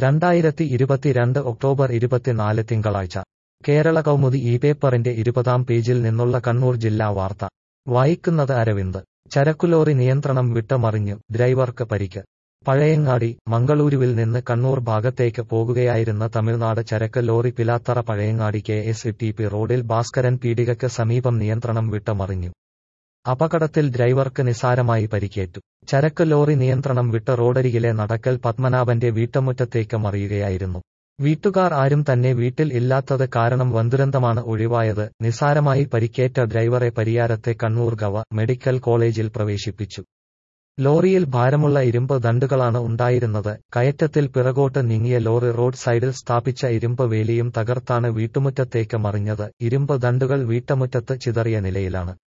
രണ്ടായിരത്തി ഇരുപത്തിരണ്ട് ഒക്ടോബർ ഇരുപത്തിനാല് തിങ്കളാഴ്ച കേരള കൗമുദി ഈ പേപ്പറിന്റെ ഇരുപതാം പേജിൽ നിന്നുള്ള കണ്ണൂർ ജില്ലാ വാർത്ത വായിക്കുന്നത് അരവിന്ദ് ചരക്കുലോറി നിയന്ത്രണം വിട്ട് മറിഞ്ഞു ഡ്രൈവർക്ക് പരിക്ക് പഴയങ്ങാടി മംഗളൂരുവിൽ നിന്ന് കണ്ണൂർ ഭാഗത്തേക്ക് പോകുകയായിരുന്ന തമിഴ്നാട് ചരക്ക് lorry Pilathara Pazhayangadi K S T P റോഡിൽ ഭാസ്കരൻ പീടികയ്ക്ക് സമീപം നിയന്ത്രണം വിട്ട് മറിഞ്ഞു അപകടത്തിൽ ഡ്രൈവർക്ക് നിസാരമായി പരിക്കേറ്റു ചരക്ക് ലോറി നിയന്ത്രണം വിട്ട് റോഡരികിലെ നടക്കൽ പത്മനാഭന്റെ വീട്ടുമുറ്റത്തേക്ക് മറിയുകയായിരുന്നു വീട്ടുകാർ ആരും തന്നെ വീട്ടിൽ ഇല്ലാത്തത് കാരണം വൻദുരന്തമാണ് ഒഴിവായത് നിസാരമായി പരിക്കേറ്റ ഡ്രൈവറെ പരിയാരത്തെ കണ്ണൂർ ഗവ മെഡിക്കൽ കോളേജിൽ പ്രവേശിപ്പിച്ചു ലോറിയിൽ ഭാരമുള്ള ഇരുമ്പ് ദണ്ടുകളാണ് ഉണ്ടായിരുന്നത് കയറ്റത്തിൽ പിറകോട്ട് നീങ്ങിയ ലോറി റോഡ് സൈഡിൽ സ്ഥാപിച്ച ഇരുമ്പ് വേലിയും തകർത്താണ് വീട്ടുമുറ്റത്തേക്ക് മറിഞ്ഞത് ഇരുമ്പ് ദണ്ടുകൾ വീട്ടുമുറ്റത്ത് ചിതറിയ നിലയിലാണ്